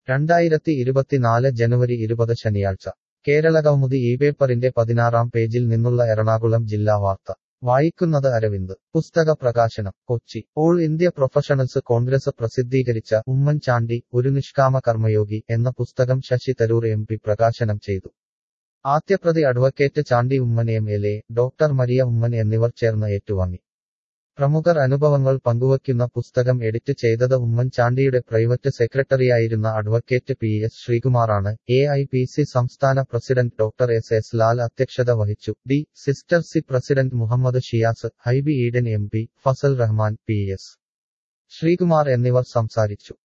രണ്ടായിരത്തി ഇരുപത്തിനാല് ജനുവരി ഇരുപത് ശനിയാഴ്ച കേരളകൗമുദി ഈ പേപ്പറിന്റെ പതിനാറാം പേജിൽ നിന്നുള്ള എറണാകുളം ജില്ലാ വാർത്ത വായിക്കുന്നത് അരവിന്ദ് പുസ്തക പ്രകാശനം Kochi all India professionals Congress പ്രസിദ്ധീകരിച്ച ഉമ്മൻചാണ്ടി ഒരു നിഷ്കാമ കർമ്മയോഗി എന്ന പുസ്തകം ശശി തരൂർ എം പി പ്രകാശനം ചെയ്തു ആദ്യപ്രതി advocate Chandy Oommen M L A doctor Maria Oommen എന്നിവർ ചേർന്ന് ഏറ്റുവാങ്ങി പ്രമുഖർ അനുഭവങ്ങൾ പങ്കുവയ്ക്കുന്ന പുസ്തകം എഡിറ്റ് ചെയ്തത് ഉമ്മൻചാണ്ടിയുടെ പ്രൈവറ്റ് സെക്രട്ടറിയായിരുന്ന അഡ്വക്കേറ്റ് പി എസ് ശ്രീകുമാറാണ് എ ഐ പി സി സംസ്ഥാന president doctor S S Lal അധ്യക്ഷത വഹിച്ചു D sister C president Muhammad Shiyas Hibi Eden M P Fazal Rahman P S Sreekumar എന്നിവർ സംസാരിച്ചു